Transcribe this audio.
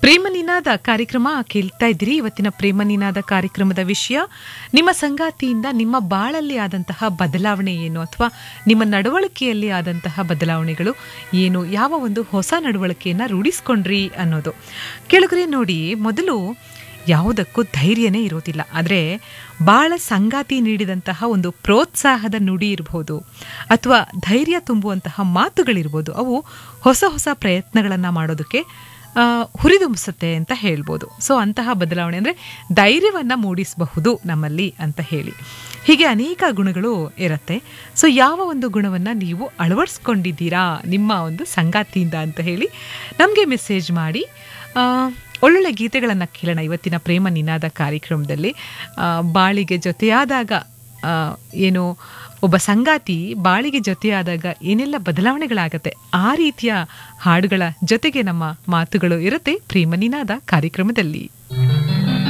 ಪ್ರೇಮ ನಿನಾದ ಕಾರ್ಯಕ್ರಮ ಕೇಳ್ತಾ ಇದ್ದೀರಿ ಇವತ್ತಿನ ಪ್ರೇಮ ನಿನಾದ ಕಾರ್ಯಕ್ರಮದ ವಿಷಯ ನಿಮ್ಮ ಸಂಗಾತಿಯಿಂದ ನಿಮ್ಮ ಬಾಳಲ್ಲಿ ಆದಂತಹ ಬದಲಾವಣೆ ಏನು ಅಥವಾ ನಿಮ್ಮ ನಡವಳಿಕೆಯಲ್ಲಿ ಆದಂತಹ ಬದಲಾವಣೆಗಳು ಏನು ಯಾವ ಒಂದು ಹೊಸ ನಡವಳಿಕೆಯನ್ನು ರೂಢಿಸ್ಕೊಂಡ್ರಿ ಅನ್ನೋದು ಕೆಳಗರೆ ನೋಡಿ ಮೊದಲು ಯಾವುದಕ್ಕೂ ಧೈರ್ಯನೇ ಇರೋದಿಲ್ಲ ಆದರೆ ಬಾಳ ಸಂಗಾತಿ ನೀಡಿದಂತಹ ಒಂದು ಪ್ರೋತ್ಸಾಹದ ನುಡಿ ಇರಬಹುದು ಅಥವಾ ಧೈರ್ಯ ತುಂಬುವಂತಹ ಮಾತುಗಳಿರ್ಬೋದು ಅವು ಹೊಸ ಹೊಸ ಪ್ರಯತ್ನಗಳನ್ನು ಮಾಡೋದಕ್ಕೆ ಆ, ಹುರಿದುಂಬಿಸುತ್ತೆ ಅಂತ ಹೇಳ್ಬೋದು ಸೊ ಅಂತಹ ಬದಲಾವಣೆ ಅಂದರೆ ಧೈರ್ಯವನ್ನು ಮೂಡಿಸಬಹುದು ನಮ್ಮಲ್ಲಿ ಅಂತ ಹೇಳಿ ಹೀಗೆ ಅನೇಕ ಗುಣಗಳು ಇರುತ್ತೆ ಸೊ ಯಾವ ಒಂದು ಗುಣವನ್ನು ನೀವು ಅಳವಡಿಸ್ಕೊಂಡಿದ್ದೀರಾ ನಿಮ್ಮ ಒಂದು ಸಂಗಾತಿಯಿಂದ ಅಂತ ಹೇಳಿ ನಮಗೆ ಮೆಸೇಜ್ ಮಾಡಿ ಆ, ಒಳ್ಳೊಳ್ಳೆ ಗೀತೆಗಳನ್ನು ಕೇಳೋಣ ಇವತ್ತಿನ ಪ್ರೇಮ ನಿನಾದ ಕಾರ್ಯಕ್ರಮದಲ್ಲಿ ಆ, ಬಾಳಿಗೆ ಜೊತೆಯಾದಾಗ ಆ, ಏನು ಒಬ್ಬ ಸಂಗಾತಿ ಬಾಳಿಗೆ ಜೊತೆಯಾದಾಗ ಏನೆಲ್ಲ ಬದಲಾವಣೆಗಳಾಗತ್ತೆ ಆ ರೀತಿಯ ಹಾಡುಗಳ ಜೊತೆಗೆ ನಮ್ಮ ಮಾತುಗಳು ಇರುತ್ತೆ ಪ್ರೇಮ ನಿನಾದ ಕಾರ್ಯಕ್ರಮದಲ್ಲಿ